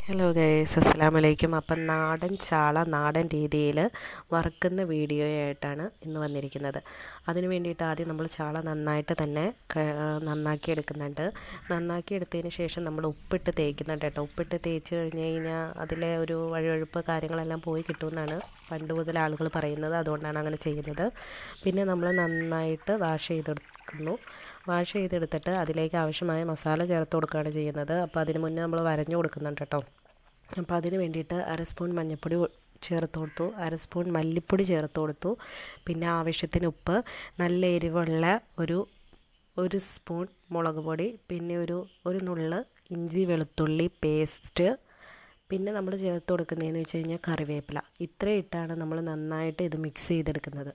hello guys അസ്സാം വലൈക്കും അപ്പം നാടൻ ചാള നാടൻ രീതിയിൽ വറുക്കുന്ന വീഡിയോയായിട്ടാണ് ഇന്ന് വന്നിരിക്കുന്നത് അതിന് വേണ്ടിയിട്ട് ആദ്യം നമ്മൾ ചാള നന്നായിട്ട് തന്നെ നന്നാക്കി എടുക്കുന്നുണ്ട് നന്നാക്കി എടുത്തതിന് ശേഷം നമ്മൾ ഉപ്പിട്ട് തേക്കുന്നുണ്ട് കേട്ടോ ഉപ്പിട്ട് തേച്ച് കഴിഞ്ഞ് കഴിഞ്ഞാൽ അതിലെ ഒരു വഴുവഴുപ്പ് കാര്യങ്ങളെല്ലാം പോയി കിട്ടുമെന്നാണ് പണ്ട് മുതൽ ആളുകൾ പറയുന്നത് അതുകൊണ്ടാണ് അങ്ങനെ ചെയ്യുന്നത് പിന്നെ നമ്മൾ നന്നായിട്ട് വാഷ് ചെയ്തെടുക്കുന്നു വാഷ് ചെയ്തെടുത്തിട്ട് അതിലേക്ക് ആവശ്യമായ മസാല ചേർത്ത് കൊടുക്കുകയാണ് ചെയ്യുന്നത് അപ്പോൾ അതിന് മുന്നേ നമ്മൾ വരഞ്ഞു കൊടുക്കുന്നുണ്ട് കേട്ടോ അപ്പോൾ അതിന് വേണ്ടിയിട്ട് അര സ്പൂൺ മഞ്ഞൾപ്പൊടി ചേർത്ത് കൊടുത്തു അര സ്പൂൺ മല്ലിപ്പൊടി ചേർത്ത് കൊടുത്തു പിന്നെ ആവശ്യത്തിന് ഉപ്പ് നല്ല എരിവുള്ള ഒരു ഒരു സ്പൂൺ മുളക് പൊടി പിന്നെ ഒരു ഒരു നുള്ള് ഇഞ്ചി വെളുത്തുള്ളി പേസ്റ്റ് പിന്നെ നമ്മൾ ചേർത്ത് കൊടുക്കുന്നതെന്ന് വെച്ച് കഴിഞ്ഞാൽ കറിവേപ്പില ഇത്രയും ഇട്ടാണ് നമ്മൾ നന്നായിട്ട് ഇത് മിക്സ് ചെയ്തെടുക്കുന്നത്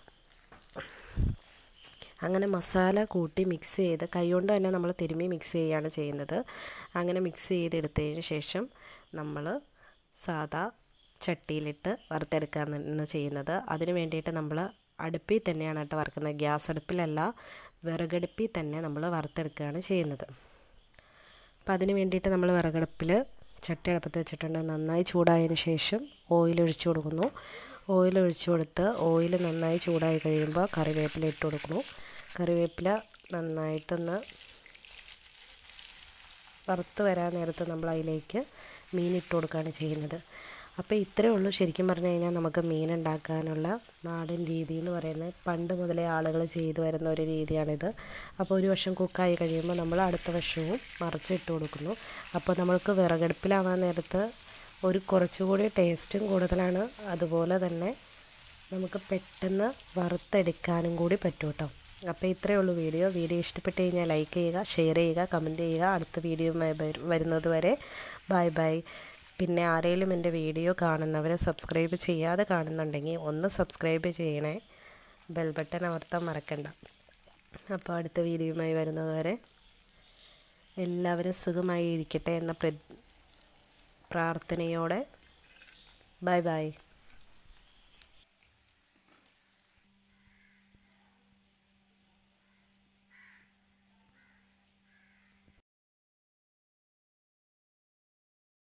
അങ്ങനെ മസാല കൂട്ടി മിക്സ് ചെയ്ത് കൈകൊണ്ട് തന്നെ നമ്മൾ തിരുമ്മി മിക്സ് ചെയ്യുകയാണ് ചെയ്യുന്നത് അങ്ങനെ മിക്സ് ചെയ്തെടുത്തതിന് ശേഷം നമ്മൾ സാദാ ചട്ടിയിലിട്ട് വറുത്തെടുക്കുകയാണ് ചെയ്യുന്നത് അതിന് വേണ്ടിയിട്ട് നമ്മൾ അടുപ്പിൽ തന്നെയാണ് കേട്ടോ വറുക്കുന്നത് ഗ്യാസ് അടുപ്പിലല്ല വിറകടുപ്പിൽ തന്നെ നമ്മൾ വറുത്തെടുക്കുകയാണ് ചെയ്യുന്നത് അപ്പം അതിന് വേണ്ടിയിട്ട് നമ്മൾ വിറകടുപ്പിൽ ചട്ടി അടുപ്പത്ത് വെച്ചിട്ടുണ്ട് നന്നായി ചൂടായതിന് ശേഷം ഓയിൽ ഒഴിച്ചു കൊടുക്കുന്നു ഓയിൽ ഒഴിച്ചു കൊടുത്ത് ഓയിൽ നന്നായി ചൂടായി കഴിയുമ്പോൾ കറിവേപ്പില ഇട്ട് കൊടുക്കുന്നു കറിവേപ്പില നന്നായിട്ടൊന്ന് വറുത്ത് വരാൻ നേരത്ത് നമ്മൾ അതിലേക്ക് മീൻ ഇട്ട് കൊടുക്കുകയാണ് ചെയ്യുന്നത് അപ്പോൾ ഇത്രയേ ഉള്ളൂ ശരിക്കും പറഞ്ഞു കഴിഞ്ഞാൽ നമുക്ക് മീൻ ഉണ്ടാക്കാനുള്ള നാടൻ രീതി എന്ന് പറയുന്നത് പണ്ട് മുതലേ ആളുകൾ ചെയ്തു വരുന്ന ഒരു രീതിയാണിത് അപ്പോൾ ഒരു വശം കുക്കായി കഴിയുമ്പോൾ നമ്മൾ അടുത്ത വശവും മറിച്ചിട്ട് കൊടുക്കുന്നു അപ്പോൾ നമ്മൾക്ക് വിറകടുപ്പിലാവാൻ നേരത്ത് ഒരു കുറച്ചുകൂടി ടേസ്റ്റും കൂടുതലാണ് അതുപോലെ തന്നെ നമുക്ക് പെട്ടെന്ന് വറുത്തെടുക്കാനും കൂടി പറ്റും കേട്ടോ അപ്പോൾ ഇത്രയേ ഉള്ളൂ വീഡിയോ വീഡിയോ ഇഷ്ടപ്പെട്ട് കഴിഞ്ഞാൽ ലൈക്ക് ചെയ്യുക ഷെയർ ചെയ്യുക കമൻറ്റ് ചെയ്യുക അടുത്ത വീഡിയോ വരുന്നത് വരെ ബൈ ബൈ പിന്നെ ആരെങ്കിലും എൻ്റെ വീഡിയോ കാണുന്നവരെ സബ്സ്ക്രൈബ് ചെയ്യാതെ കാണുന്നുണ്ടെങ്കിൽ ഒന്ന് സബ്സ്ക്രൈബ് ചെയ്യണേ ബെൽ ബട്ടൺ അമർത്താൻ മറക്കണ്ട അപ്പോൾ അടുത്ത വീഡിയോയുമായി വരുന്നത് വരെ എല്ലാവരും സുഖമായി ഇരിക്കട്ടെ എന്ന പ്രാർത്ഥനയോടെ ബൈ ബൈ